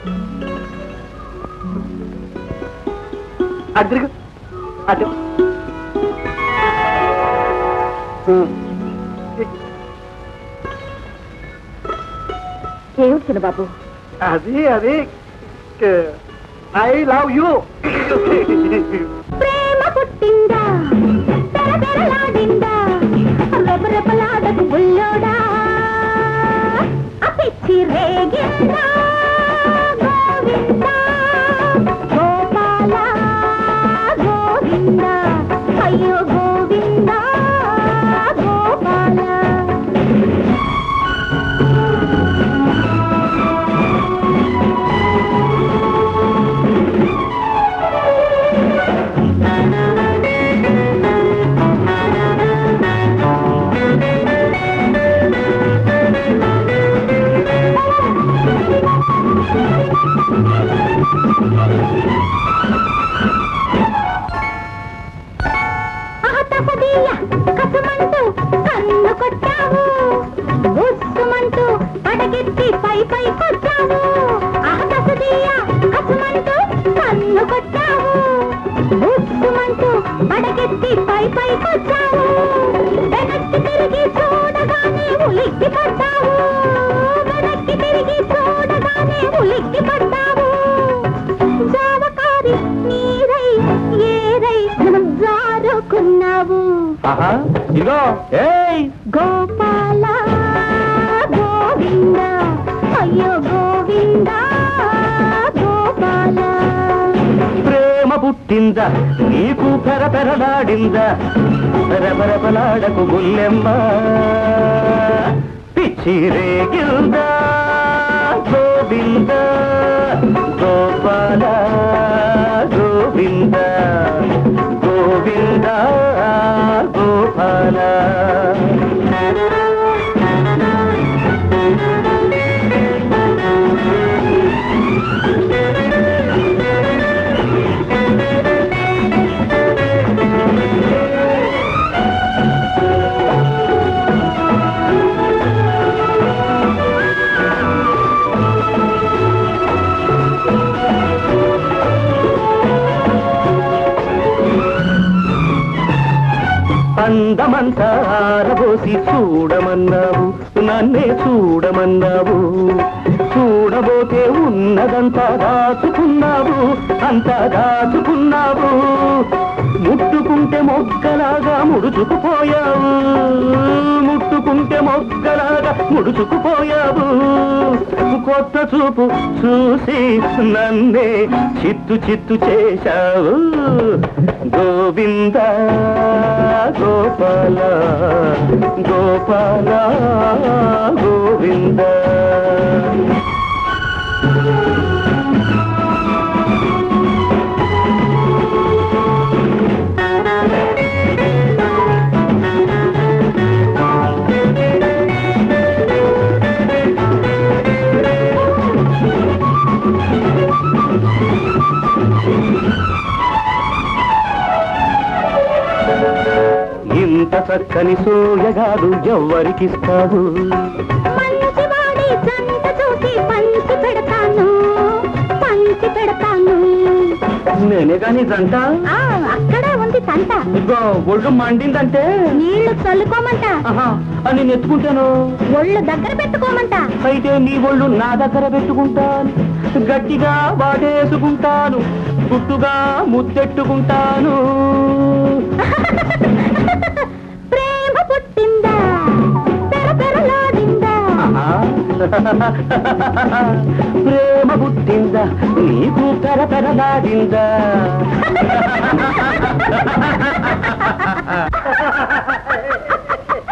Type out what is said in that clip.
అటు తిరుగు అటు ఏమిటి చిన్నబాబు అది అది ఐ లవ్ యూ ప్రేమ పుట్టిందా తెరతెరలాడిందా రెపరెపలాడకు బుల్లోడా అపిచ్చి రేగిందా గోవిందా గోపాల గోవిందా అయ్యో గోవిందా గోపాల ఆహతపదీయ కసమంటూ కన్ను కొట్టావు ఉస్సుమంటూ పడగెత్తి పై పై కొట్టావు ఆహతపదీయ కసమంటూ కన్ను కొట్టావు ఉస్సుమంటూ పడగెత్తి పై పై కొట్టావు వెనక్కి తిరిగి చూడగానే ఉలిక్కి పడ్డావు వెనక్కి తిరిగి చూడగానే ఉలిక్కి పడ్డావు జావకారి నీరై ఏరై జారుకున్నావు ఆహా ఇదిగో ఏయ్ గోపాల గోవింద అయ్యో గోవింద గోపాల ప్రేమ పుట్టిందా నీకు పెరపెరలాడిందా పెరపెరపలాడకు గుల్లెమ్మ పిచ్చి రేగిల్దా గోవింద గోపాల గోవింద గోవింద గోపాల అందమంతా ఆరబోసి చూడమన్నావు నన్నే చూడమన్నావు చూడబోతే ఉన్నదంతా దాచుకున్నావు అంతా దాచుకున్నావు ముట్టుకుంటే మొగ్గలాగా ముడుచుకుపోయావు ముట్టుకుంటే మొగ్గలాగా ముడుచుకుపోయావు కొత్త చూపు చూసి నన్నే చిత్తు చిత్తు చేశావు గోవింద గోపాల గోపాల గోవింద ఇంత చక్కని సూయగాడు ఎవ్వరికిస్తావు మంచివాడి జంట చూసి పంచి పెడతాను పంచి పెడతాను నేనే కాని జంట ఆ అక్కడే ఉంది తంట ఇదిగో ఒళ్ళు మండిందంటే నీళ్లు చల్లుకోమంట ఆహా అని నెత్తుకుంటాను ఒళ్ళు దగ్గర పెట్టుకోమంట అయితే నీ ఒళ్ళు నా దగ్గర పెట్టుకుంటాను గట్టిగా వాడేసుకుంటాను గుట్టుగా ముద్దెట్టుకుంటాను ప్రేమ పుట్టిందా పెరపెరలాడిందా ఆహా. ప్రేమ పుట్టిందా నీకు పెర పెరలాడిందా